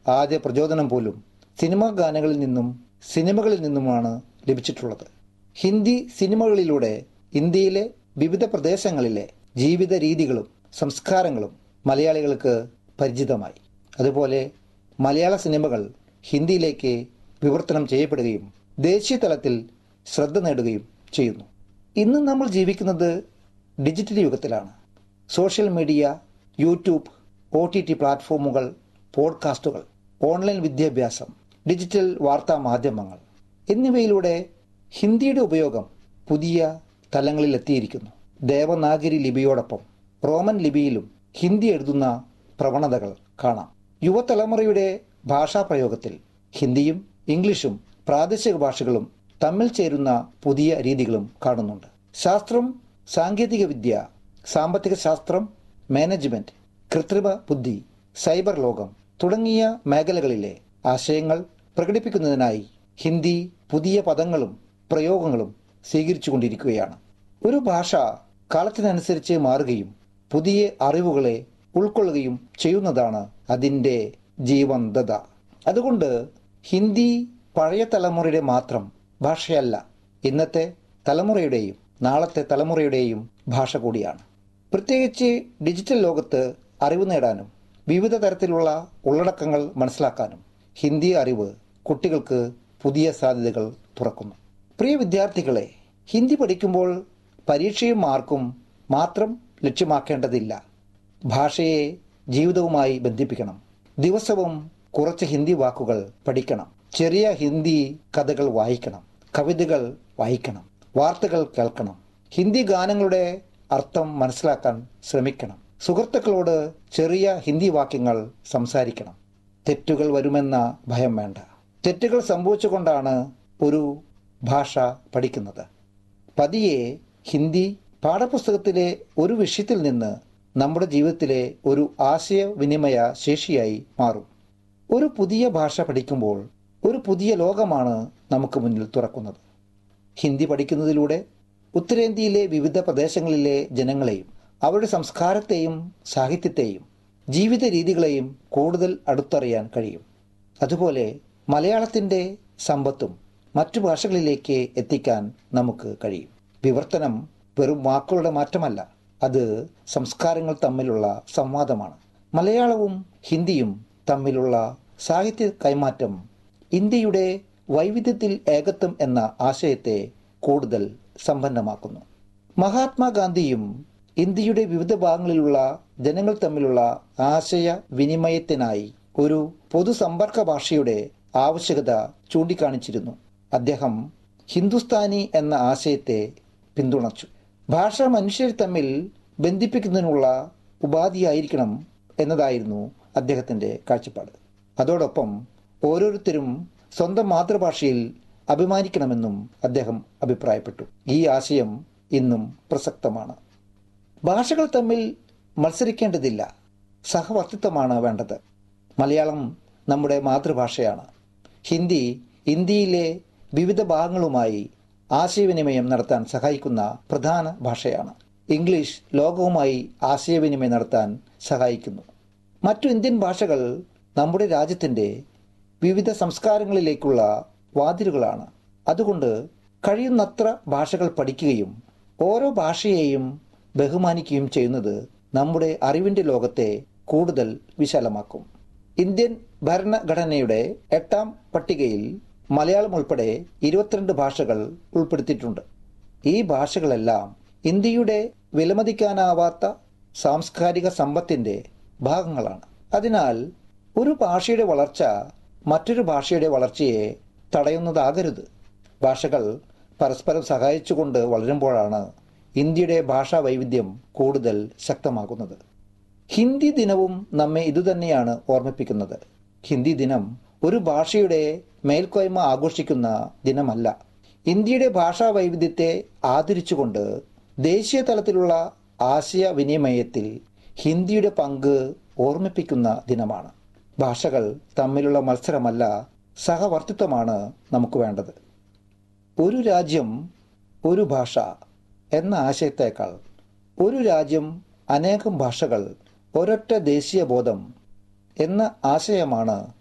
ആദ്യ പ്രചോദനം പോലും സിനിമാ ഗാനങ്ങളിൽ നിന്നും സിനിമകളിൽ നിന്നുമാണ് ലഭിച്ചിട്ടുള്ളത് ഹിന്ദി സിനിമകളിലൂടെ ഇന്ത്യയിലെ വിവിധ പ്രദേശങ്ങളിലെ ജീവിത രീതികളും സംസ്കാരങ്ങളും മലയാളികൾക്ക് പരിചിതമായി അതുപോലെ മലയാള സിനിമകൾ ഹിന്ദിയിലേക്ക് വിവർത്തനം ചെയ്യപ്പെടുകയും ദേശീയ തലത്തിൽ ശ്രദ്ധ നേടുകയും ചെയ്യുന്നു ഇന്ന് നമ്മൾ ജീവിക്കുന്നത് ഡിജിറ്റൽ യുഗത്തിലാണ് social media YouTube O T T പ്ലാറ്റ്ഫോമുകൾ പോഡ്കാസ്റ്റുകൾ ഓൺലൈൻ വിദ്യാഭ്യാസം ഡിജിറ്റൽ വാർത്താ മാധ്യമങ്ങൾ എന്നിവയിലൂടെ ഹിന്ദിയുടെ ഉപയോഗം പുതിയ തലങ്ങളിൽ എത്തിയിരിക്കുന്നു ദേവനാഗരി ലിപിയോടൊപ്പം റോമൻ ലിപിയിലും ഹിന്ദി എഴുതുന്ന പ്രവണതകൾ കാണാം യുവതലമുറയുടെ ഭാഷാ പ്രയോഗത്തിൽ ഹിന്ദിയും ഇംഗ്ലീഷും പ്രാദേശിക ഭാഷകളും തമ്മിൽ ചേരുന്ന പുതിയ രീതികളും കാണുന്നുണ്ട് ശാസ്ത്രം സാങ്കേതിക വിദ്യ സാമ്പത്തിക ശാസ്ത്രം മാനേജ്മെന്റ് കൃത്രിമ ബുദ്ധി സൈബർ ലോകം തുടങ്ങിയ മേഖലകളിലെ ആശയങ്ങൾ പ്രകടിപ്പിക്കുന്നതിനായി ഹിന്ദി പുതിയ പദങ്ങളും പ്രയോഗങ്ങളും സ്വീകരിച്ചുകൊണ്ടിരിക്കുകയാണ് ഒരു ഭാഷ കാലത്തിനനുസരിച്ച് മാറുകയും പുതിയ അറിവുകളെ ഉൾക്കൊള്ളുകയും ചെയ്യുന്നതാണ് അതിൻ്റെ ജീവന്തത അതുകൊണ്ട് ഹിന്ദി പഴയ തലമുറയുടെ മാത്രം ഭാഷയല്ല ഇന്നത്തെ തലമുറയുടെയും നാളത്തെ തലമുറയുടെയും ഭാഷ കൂടിയാണ് പ്രത്യേകിച്ച് ഡിജിറ്റൽ ലോകത്ത് അറിവ് നേടാനും വിവിധ തരത്തിലുള്ള ഉള്ളടക്കങ്ങൾ മനസ്സിലാക്കാനും ഹിന്ദി അറിവ് കുട്ടികൾക്ക് പുതിയ സാധ്യതകൾ തുറക്കുന്നു പ്രിയ വിദ്യാർത്ഥികളെ ഹിന്ദി പഠിക്കുമ്പോൾ പരീക്ഷയും മാർക്കും മാത്രം ലക്ഷ്യമാക്കേണ്ടതില്ല ഭാഷയെ ജീവിതവുമായി ബന്ധിപ്പിക്കണം ദിവസവും കുറച്ച് ഹിന്ദി വാക്കുകൾ പഠിക്കണം ചെറിയ ഹിന്ദി കഥകൾ വായിക്കണം കവിതകൾ വായിക്കണം വാർത്തകൾ കേൾക്കണം ഹിന്ദി ഗാനങ്ങളുടെ അർത്ഥം മനസ്സിലാക്കാൻ ശ്രമിക്കണം സുഹൃത്തുക്കളോട് ചെറിയ ഹിന്ദി വാക്യങ്ങൾ സംസാരിക്കണം തെറ്റുകൾ വരുമെന്ന ഭയം വേണ്ട തെറ്റുകൾ സംഭവിച്ചുകൊണ്ടാണ് ഒരു ഭാഷ പഠിക്കുന്നത് പതിയെ ഹിന്ദി പാഠപുസ്തകത്തിലെ ഒരു വിഷയത്തിൽ നിന്ന് നമ്മുടെ ജീവിതത്തിലെ ഒരു ആശയവിനിമയ ശേഷിയായി മാറും ഒരു പുതിയ ഭാഷ പഠിക്കുമ്പോൾ ഒരു പുതിയ ലോകമാണ് നമുക്ക് മുന്നിൽ തുറക്കുന്നത് ഹിന്ദി പഠിക്കുന്നതിലൂടെ ഉത്തരേന്ത്യയിലെ വിവിധ പ്രദേശങ്ങളിലെ ജനങ്ങളെയും അവരുടെ സംസ്കാരത്തെയും സാഹിത്യത്തെയും ജീവിത രീതികളെയും കൂടുതൽ അടുത്തറിയാൻ കഴിയും അതുപോലെ മലയാളത്തിൻ്റെ സമ്പത്തും മറ്റു ഭാഷകളിലേക്ക് എത്തിക്കാൻ നമുക്ക് കഴിയും വിവർത്തനം വെറും വാക്കുകളുടെ മാറ്റമല്ല അത് സംസ്കാരങ്ങൾ തമ്മിലുള്ള സംവാദമാണ് മലയാളവും ഹിന്ദിയും തമ്മിലുള്ള സാഹിത്യ കൈമാറ്റം ഇന്ത്യയുടെ വൈവിധ്യത്തിൽ ഏകത്വം എന്ന ആശയത്തെ കൂടുതൽ സമ്പന്നമാക്കുന്നു മഹാത്മാഗാന്ധിയും ഇന്ത്യയുടെ വിവിധ ഭാഗങ്ങളിലുള്ള ജനങ്ങൾ തമ്മിലുള്ള ആശയ വിനിമയത്തിനായി ഒരു പൊതുസമ്പർക്ക ഭാഷയുടെ ആവശ്യകത ചൂണ്ടിക്കാണിച്ചിരുന്നു അദ്ദേഹം ഹിന്ദുസ്ഥാനി എന്ന ആശയത്തെ പിന്തുണച്ചു ഭാഷ മനുഷ്യരെ തമ്മിൽ ബന്ധിപ്പിക്കുന്നതിനുള്ള ഉപാധിയായിരിക്കണം എന്നതായിരുന്നു അദ്ദേഹത്തിൻ്റെ കാഴ്ചപ്പാട് അതോടൊപ്പം ഓരോരുത്തരും സ്വന്തം മാതൃഭാഷയിൽ അഭിമാനിക്കണമെന്നും അദ്ദേഹം അഭിപ്രായപ്പെട്ടു ഈ ആശയം ഇന്നും പ്രസക്തമാണ് ഭാഷകൾ തമ്മിൽ മത്സരിക്കേണ്ടതില്ല സഹവർത്തിത്വമാണ് വേണ്ടത് മലയാളം നമ്മുടെ മാതൃഭാഷയാണ് ഹിന്ദി ഇന്ത്യയിലെ വിവിധ ഭാഗങ്ങളുമായി ആശയവിനിമയം നടത്താൻ സഹായിക്കുന്ന പ്രധാന ഭാഷയാണ് ഇംഗ്ലീഷ് ലോകവുമായി ആശയവിനിമയം നടത്താൻ സഹായിക്കുന്നു മറ്റു ഇന്ത്യൻ ഭാഷകൾ നമ്മുടെ രാജ്യത്തിൻ്റെ വിവിധ സംസ്കാരങ്ങളിലേക്കുള്ള വാതിലുകളാണ് അതുകൊണ്ട് കഴിയുന്നത്ര ഭാഷകൾ പഠിക്കുകയും ഓരോ ഭാഷയെയും ബഹുമാനിക്കുകയും ചെയ്യുന്നത് നമ്മുടെ അറിവിൻ്റെ ലോകത്തെ കൂടുതൽ വിശാലമാക്കും ഇന്ത്യൻ ഭരണഘടനയുടെ എട്ടാം പട്ടികയിൽ മലയാളം ഉൾപ്പെടെ ഇരുപത്തിരണ്ട് ഭാഷകൾ ഉൾപ്പെടുത്തിയിട്ടുണ്ട് ഈ ഭാഷകളെല്ലാം ഇന്ത്യയുടെ വിലമതിക്കാനാവാത്ത സാംസ്കാരിക സമ്പത്തിൻ്റെ ഭാഗങ്ങളാണ് അതിനാൽ ഒരു ഭാഷയുടെ വളർച്ച മറ്റൊരു ഭാഷയുടെ വളർച്ചയെ തടയുന്നതാകരുത് ഭാഷകൾ പരസ്പരം സഹായിച്ചുകൊണ്ട് വളരുമ്പോഴാണ് ഇന്ത്യയുടെ ഭാഷാ വൈവിധ്യം കൂടുതൽ ശക്തമാകുന്നത് ഹിന്ദി ദിനവും നമ്മെ ഇതുതന്നെയാണ് ഓർമ്മിപ്പിക്കുന്നത് ഹിന്ദി ദിനം ഒരു ഭാഷയുടെ മേൽക്കോയ്മ ആഘോഷിക്കുന്ന ദിനമല്ല ഇന്ത്യയുടെ ഭാഷാ വൈവിധ്യത്തെ ആദരിച്ചുകൊണ്ട് ദേശീയ തലത്തിലുള്ള ആശയവിനിമയത്തിൽ ഹിന്ദിയുടെ പങ്ക് ഓർമ്മിപ്പിക്കുന്ന ദിനമാണ് ഭാഷകൾ തമ്മിലുള്ള മത്സരമല്ല സഹവർത്തിത്വമാണ് നമുക്ക് വേണ്ടത് ഒരു രാജ്യം ഒരു ഭാഷ എന്ന ആശയത്തേക്കാൾ ഒരു രാജ്യം അനേകം ഭാഷകൾ ഒരൊറ്റ ദേശീയ ബോധം എന്ന ആശയമാണ്